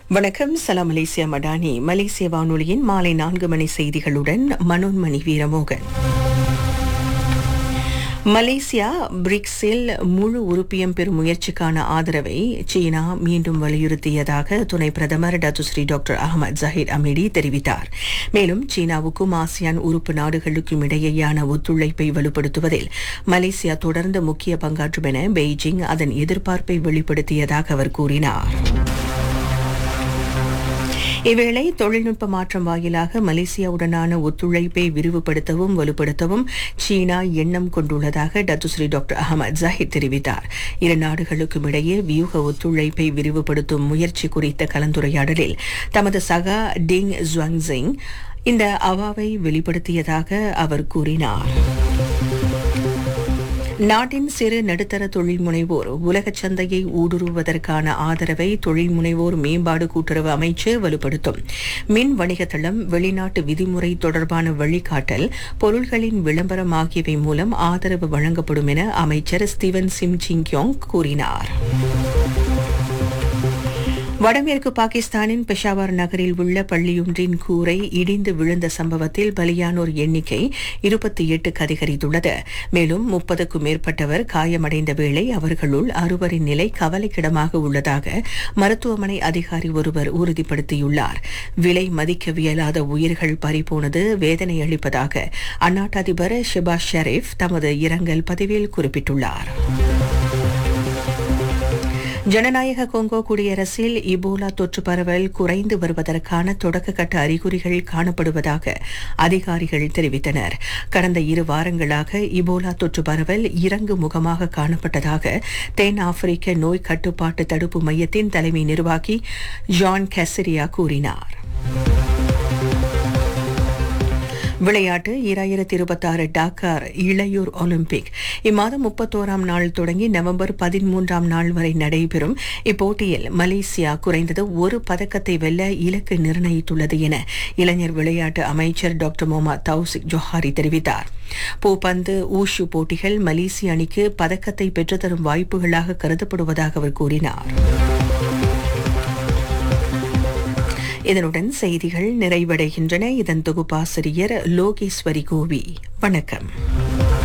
வணக்கம் சலாம் மலேசியா மடானி மலேசிய வானொலியின் மாலை நான்கு மணி செய்திகளுடன் மனோன்மணி வீரமோகன் மலேசியா பிரிக்ஸில் முழு உறுப்பியம் பெறும் முயற்சிக்கான ஆதரவை சீனா மீண்டும் வலியுறுத்தியதாக துணை பிரதமர் Datuk Seri doctor Ahmad Zahid Hamidi தெரிவித்தார் மேலும் சீனாவுக்கும் ஆசியான் உறுப்பு நாடுகளுக்கும் இடையேயான ஒத்துழைப்பை வலுப்படுத்துவதில் மலேசியா தொடர்ந்து முக்கிய பங்காற்றும் என பெய்ஜிங் அதன் எதிர்பார்ப்பை வெளிப்படுத்தியதாக அவர் கூறினார் இவ்வேளை தொழில்நுட்ப மாற்றம் வாயிலாக மலேசியாவுடனான ஒத்துழைப்பை விரிவுபடுத்தவும் வலுப்படுத்தவும் சீனா எண்ணம் கொண்டுள்ளதாக டத்துஸ்ரீ டாக்டர் அகமது ஜாஹித் தெரிவித்தார் இரு நாடுகளுக்கும் இடையே வியூக ஒத்துழைப்பை விரிவுபடுத்தும் முயற்சி குறித்த கலந்துரையாடலில் தமது சகா டிங் ஜுவாங்சிங் இந்த அவாவை வெளிப்படுத்தியதாக அவர் கூறினார் நாட்டின் சிறு நடுத்தர தொழில் முனைவோர் உலகச் சந்தையை ஊடுருவதற்கான ஆதரவை தொழில் முனைவோர் மேம்பாடு கூட்டுறவு அமைச்சு வலுப்படுத்தும் மின் வணிக தளம் வெளிநாட்டு விதிமுறை தொடர்பான வழிகாட்டல் பொருள்களின் விளம்பரம் ஆகியவை மூலம் ஆதரவு வழங்கப்படும் என அமைச்சர் ஸ்டீவன் சிம் சிங்யோங் கூறினார் வடமேற்கு பாகிஸ்தானின் பெஷாவர் நகரில் உள்ள பள்ளியொன்றின் கூரை இடிந்து விழுந்த சம்பவத்தில் பலியானோர் எண்ணிக்கை இருபத்தி எட்டுக்கு அதிகரித்துள்ளது மேலும் முப்பதுக்கும் மேற்பட்டவர் காயமடைந்த வேளை அவர்களுள் அறுவரின் நிலை கவலைக்கிடமாக உள்ளதாக மருத்துவமனை அதிகாரி ஒருவர் உறுதிப்படுத்தியுள்ளார் விலை மதிக்கவியலாத உயிர்கள் பறிபோனது வேதனை அளிப்பதாக அந்நாட்டு அதிபர் ஷிபாஸ் ஷெரீப் தமது இரங்கல் பதிவில் குறிப்பிட்டுள்ளார் ஜனநாயக கொங்கோ குடியரசில் இபோலா தொற்று பரவல் குறைந்து வருவதற்கான தொடக்க கட்ட அறிகுறிகள் காணப்படுவதாக அதிகாரிகள் தெரிவித்தனர் கடந்த இரு வாரங்களாக இபோலா தொற்று பரவல் இறங்கு முகமாக காணப்பட்டதாக தென் ஆப்பிரிக்க நோய் கட்டுப்பாட்டு தடுப்பு மையத்தின் தலைமை நிர்வாகி ஜான் கெசரியா கூறினார் விளையாட்டு இராயிரத்தி இருபத்தாறு டாக்கார் இளையோர் ஒலிம்பிக் இம்மாதம் முப்பத்தோராம் நாள் தொடங்கி நவம்பர் பதிமூன்றாம் நாள் வரை நடைபெறும் இப்போட்டியில் மலேசியா குறைந்தது ஒரு பதக்கத்தை வெல்ல இலக்கு நிர்ணயித்துள்ளது என இளைஞர் விளையாட்டு அமைச்சர் டாக்டர் மொஹமத் தௌசிக் ஜொஹாரி தெரிவித்தார் பூப்பந்து ஊஷு போட்டிகள் மலேசிய அணிக்கு பதக்கத்தை பெற்றுத்தரும் வாய்ப்புகளாக கருதப்படுவதாக அவர் கூறினார் இதனுடன் செய்திகள் நிறைவடைகின்றன இதன் தொகுப்பாசிரியர் லோகேஸ்வரி கோவி வணக்கம்